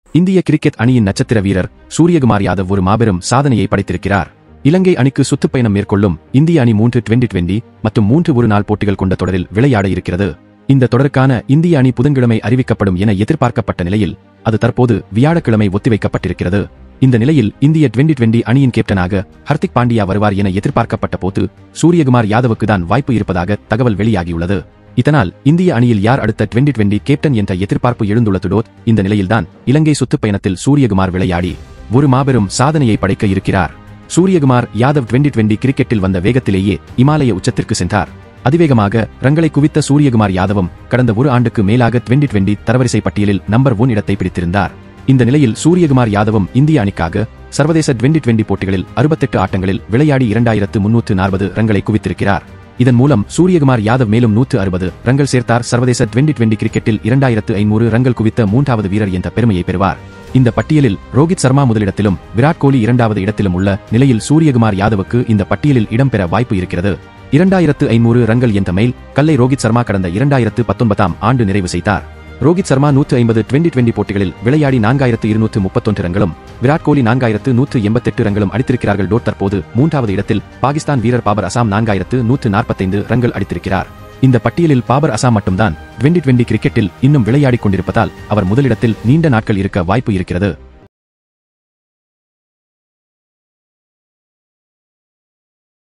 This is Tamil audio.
இந்திய கிரிக்கெட் அணியின் நட்சத்திர வீரர் சூரியகுமார் யாதவ் ஒரு மாபெரும் சாதனையை படைத்திருக்கிறார் இலங்கை அணிக்கு சுற்றுப்பயணம் மேற்கொள்ளும் இந்திய அணி மூன்று டுவெண்டி டுவெண்டி மற்றும் மூன்று ஒரு நாள் போட்டிகள் கொண்ட தொடரில் விளையாட இருக்கிறது இந்த தொடருக்கான இந்திய அணி புதன்கிழமை அறிவிக்கப்படும் என எதிர்பார்க்கப்பட்ட நிலையில் அது தற்போது வியாழக்கிழமை ஒத்திவைக்கப்பட்டிருக்கிறது இந்த நிலையில் இந்திய டுவெண்டி டுவெண்டி அணியின் கேப்டனாக ஹர்திக் பாண்டியா வருவார் என எதிர்பார்க்கப்பட்ட போது சூரியகுமார் யாதவுக்கு தான் வாய்ப்பு இருப்பதாக தகவல் வெளியாகியுள்ளது இதனால் இந்திய அணியில் யார் அடுத்த டுவெண்டி டுவெண்டி கேப்டன் என்ற எதிர்பார்ப்பு எழுந்துள்ளதுடோ இந்த நிலையில்தான் இலங்கை சுற்றுப்பயணத்தில் சூரியகுமார் விளையாடி ஒரு மாபெரும் சாதனையை படைக்க இருக்கிறார் சூரியகுமார் யாதவ் டுவெண்டி டுவெண்டி கிரிக்கெட்டில் வந்த வேகத்திலேயே இமாலய உச்சத்திற்கு சென்றார் அதிவேகமாக ரங்களை குவித்த சூரியகுமார் யாதவும் கடந்த ஒரு ஆண்டுக்கு மேலாக டுவெண்டி டுவெண்டி தரவரிசை பட்டியலில் நம்பர் ஒன் இடத்தை பிடித்திருந்தார் இந்த நிலையில் சூரியகுமார் யாதவும் இந்திய அணிக்காக சர்வதேச டுவெண்டி டுவெண்டி போட்டிகளில் அறுபத்தெட்டு ஆட்டங்களில் விளையாடி இரண்டாயிரத்து முன்னூற்று நாற்பது ரன்களை குவித்திருக்கிறார் இதன் மூலம் சூரியகுமார் யாதவ் மேலும் நூற்று அறுபது ரன்கள் சேர்த்தார் சர்வதேச டுவெண்டி டுவெண்டி கிரிக்கெட்டில் இரண்டாயிரத்து ஐநூறு ரன்கள் குவித்த மூன்றாவது வீரர் என்ற பெருமையை பெறுவார் இந்த பட்டியலில் ரோஹித் சர்மா முதலிடத்திலும் விராட் கோலி இரண்டாவது இடத்திலும் உள்ள நிலையில் சூரியகுமார் யாதவுக்கு இந்த பட்டியலில் இடம்பெற வாய்ப்பு இருக்கிறது இரண்டாயிரத்து ஐநூறு ரன்கள் என்ற மைல் கல்லை ரோஹித் சர்மா கடந்த இரண்டாயிரத்து பத்தொன்பதாம் ஆண்டு நிறைவு செய்தார் ரோஹித் சர்மா நூற்று ஐம்பது டுவெண்டி டுவெண்டி போட்டிகளில் விளையாடி நான்காயிரத்து இருநூற்று முப்பத்தொன்று ரன்களும் விராட் கோலி நான்காயிரத்து நூற்று எண்பத்தெட்டு ரன்களும் அடித்திருக்கிறார்கள் டோட் தற்போது மூன்றாவது இடத்தில் பாகிஸ்தான் வீரர் பாபர் அசாம் நான்காயிரத்து நூற்று நாற்பத்தைந்து ரன்கள் அடித்திருக்கிறார் இந்த பட்டியலில் பாபர் அசாம் மட்டும்தான் டுவெண்டி டுவெண்டி கிரிக்கெட்டில் இன்னும் விளையாடிக் கொண்டிருப்பதால் அவர் முதலிடத்தில் நீண்ட நாட்கள் இருக்க வாய்ப்பு இருக்கிறது